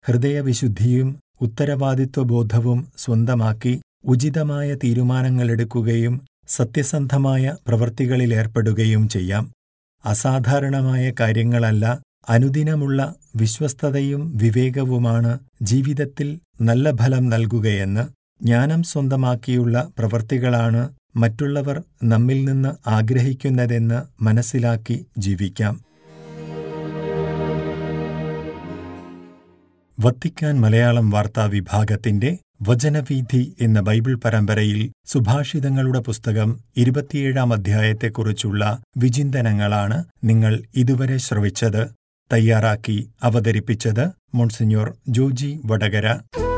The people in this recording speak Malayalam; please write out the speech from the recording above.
ഹൃദയവിശുദ്ധിയും ഉത്തരവാദിത്വബോധവും സ്വന്തമാക്കി ഉചിതമായ തീരുമാനങ്ങളെടുക്കുകയും സത്യസന്ധമായ പ്രവൃത്തികളിലേർപ്പെടുകയും ചെയ്യാം അസാധാരണമായ കാര്യങ്ങളല്ല അനുദിനമുള്ള വിശ്വസ്തതയും വിവേകവുമാണ് ജീവിതത്തിൽ നല്ല ഫലം നൽകുകയെന്ന് ജ്ഞാനം സ്വന്തമാക്കിയുള്ള പ്രവൃത്തികളാണ് മറ്റുള്ളവർ നമ്മിൽ നിന്ന് ആഗ്രഹിക്കുന്നതെന്ന് മനസ്സിലാക്കി ജീവിക്കാം വത്തിക്കാൻ മലയാളം വാർത്താ വിഭാഗത്തിന്റെ വചനവീഥി എന്ന ബൈബിൾ പരമ്പരയിൽ സുഭാഷിതങ്ങളുടെ പുസ്തകം ഇരുപത്തിയേഴാം അധ്യായത്തെക്കുറിച്ചുള്ള വിചിന്തനങ്ങളാണ് നിങ്ങൾ ഇതുവരെ ശ്രവിച്ചത് തയ്യാറാക്കി അവതരിപ്പിച്ചത് മോൺസിഞ്ഞോർ ജോജി വടകര